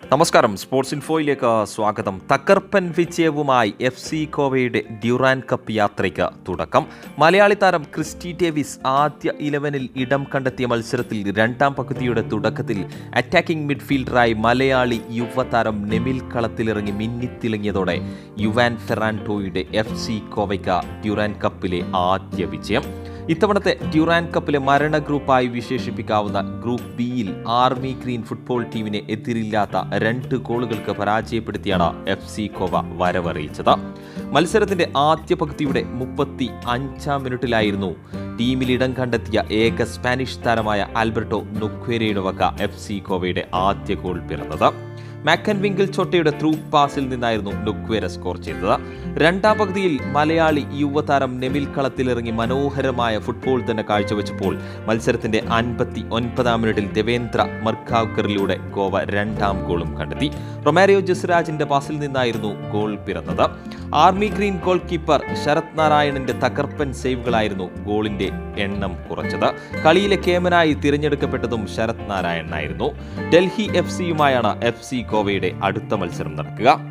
നമസ്കാരം സ്പോർട്സ് ഇൻഫോയിലേക്ക് സ്വാഗതം തകർപ്പൻ വിജയവുമായി എഫ് സി കോവയുടെ ഡ്യൂറാൻ കപ്പ് യാത്രയ്ക്ക് തുടക്കം മലയാളി താരം ക്രിസ്റ്റി ഡേവിസ് ആദ്യ ഇലവനിൽ ഇടം കണ്ടെത്തിയ മത്സരത്തിൽ രണ്ടാം പകുതിയുടെ തുടക്കത്തിൽ അറ്റാക്കിംഗ് മിഡ്ഫീൽഡറായി മലയാളി യുവതാരം നെമിൽ കളത്തിലിറങ്ങി മിന്നിത്തിളങ്ങിയതോടെ യുവാൻ ഫെറാൻഡോയുടെ എഫ് സി കോവയ്ക്ക് ഡ്യൂറാൻ കപ്പിലെ ആദ്യ വിജയം ഇത്തവണത്തെ ഡ്യൂറാൻ കപ്പിലെ മരണ ഗ്രൂപ്പായി വിശേഷിപ്പിക്കാവുന്ന ഗ്രൂപ്പ് ബിയിൽ ആർമി ഗ്രീൻ ഫുട്ബോൾ ടീമിനെ എതിരില്ലാത്ത രണ്ട് ഗോളുകൾക്ക് പരാജയപ്പെടുത്തിയാണ് എഫ് സി കോവ വരവറിയിച്ചത് മത്സരത്തിന്റെ ആദ്യ പകുതിയുടെ മുപ്പത്തി അഞ്ചാം മിനിറ്റിലായിരുന്നു ടീമിൽ ഇടം കണ്ടെത്തിയ ഏക സ്പാനിഷ് താരമായ ആൽബർട്ടോ നുക്വേരയുടെ വക എഫ് സി കോവയുടെ ആദ്യ ഗോൾ പിറന്നത് മാക്കൻ വിങ്കിൾ ചോട്ടയുടെ ത്രൂ പാസിൽ നിന്നായിരുന്നു നുക്വേര സ്കോർ ചെയ്തത് രണ്ടാം പകുതിയിൽ മലയാളി യുവതാരം നെമിൽ കളത്തിലിറങ്ങി മനോഹരമായ ഫുട്ബോൾ തന്നെ കാഴ്ചവെച്ചപ്പോൾ മത്സരത്തിന്റെ അൻപത്തി ഒൻപതാം മിനിറ്റിൽ ദേവേന്ദ്ര മർഖാവ്കറിലൂടെ ഗോവ രണ്ടാം ഗോളും കണ്ടെത്തി റൊമാരിയോ ജസ്രാജിന്റെ പാസിൽ നിന്നായിരുന്നു ഗോൾ പിറന്നത് army green goal keeper Sarath നാരായണന്റെ തകർപ്പൻ സേവുകളായിരുന്നു ഗോളിന്റെ എണ്ണം കുറച്ചത് കളിയിലെ കേമനായി തിരഞ്ഞെടുക്കപ്പെട്ടതും ശരത് നാരായണനായിരുന്നു ഡൽഹി എഫ് സിയുമായാണ് എഫ് സി ഗോവയുടെ അടുത്ത മത്സരം നടക്കുക